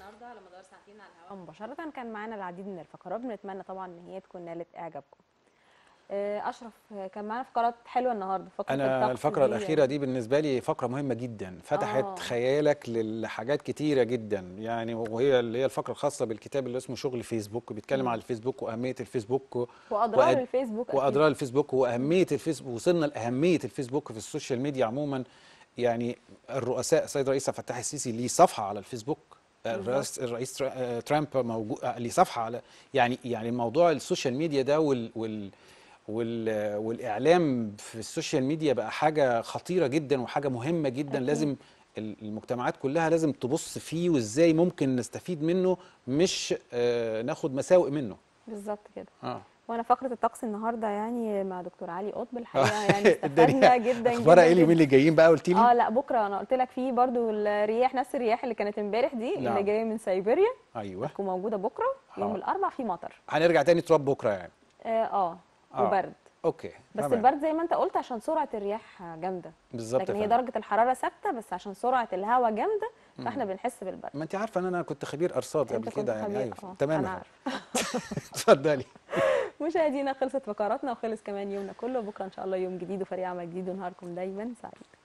النهارده على مدار ساعتين على الهواء مباشره كان معانا العديد من الفقرات بنتمنى طبعا ان هي تكون نالت اعجابكم آه، اشرف آه، كان معانا فقرات حلوه النهارده فقره انا الطقس الفقره دي الاخيره دي بالنسبه لي فقره مهمه جدا فتحت آه. خيالك للحاجات كتيره جدا يعني وهي اللي هي الفقره الخاصه بالكتاب اللي اسمه شغل فيسبوك بيتكلم مم. عن الفيسبوك واهميه الفيسبوك واضرار وأد- الفيسبوك أكيد. واضرار الفيسبوك واهميه الفيسبوك وصلنا لاهميه الفيسبوك في السوشيال ميديا عموما يعني الرؤساء السيد رئيس عبد الفتاح السيسي ليه صفحه على الفيسبوك الرئيس الرئيس ترا- آه، ترامب موجود آه، ليه صفحه على يعني يعني موضوع السوشيال ميديا ده وال وال وال والاعلام في السوشيال ميديا بقى حاجه خطيره جدا وحاجه مهمه جدا أكيد. لازم ال- المجتمعات كلها لازم تبص فيه وازاي ممكن نستفيد منه مش آه، ناخد مساوئ منه بالظبط كده اه وانا فقره الطقس النهارده يعني مع دكتور علي قطب الحقيقه يعني استفدنا الدنيا جدا اخبارها ايه جدا اليومين اللي جايين بقى قلت لي اه لا بكره انا قلت لك في برضو الرياح نفس الرياح اللي كانت امبارح دي اللي نعم. جايه من سيبيريا ايوه هتكون موجوده بكره يوم آه. الاربع في مطر هنرجع تاني تراب بكره يعني اه, آه. آه. وبرد اوكي بس تمام. البرد زي ما انت قلت عشان سرعه الرياح جامده بالظبط لكن يا هي فندم. درجه الحراره ثابته بس عشان سرعه الهواء جامده فاحنا بنحس بالبرد ما انت عارفه ان انا كنت خبير ارصاد انت قبل كنت كده يعني خبير، ايوه آه، تمام انا يا عارفه فندم. اتفضلي مشاهدينا خلصت فقراتنا وخلص كمان يومنا كله بكره ان شاء الله يوم جديد وفريق عمل جديد ونهاركم دايما سعيد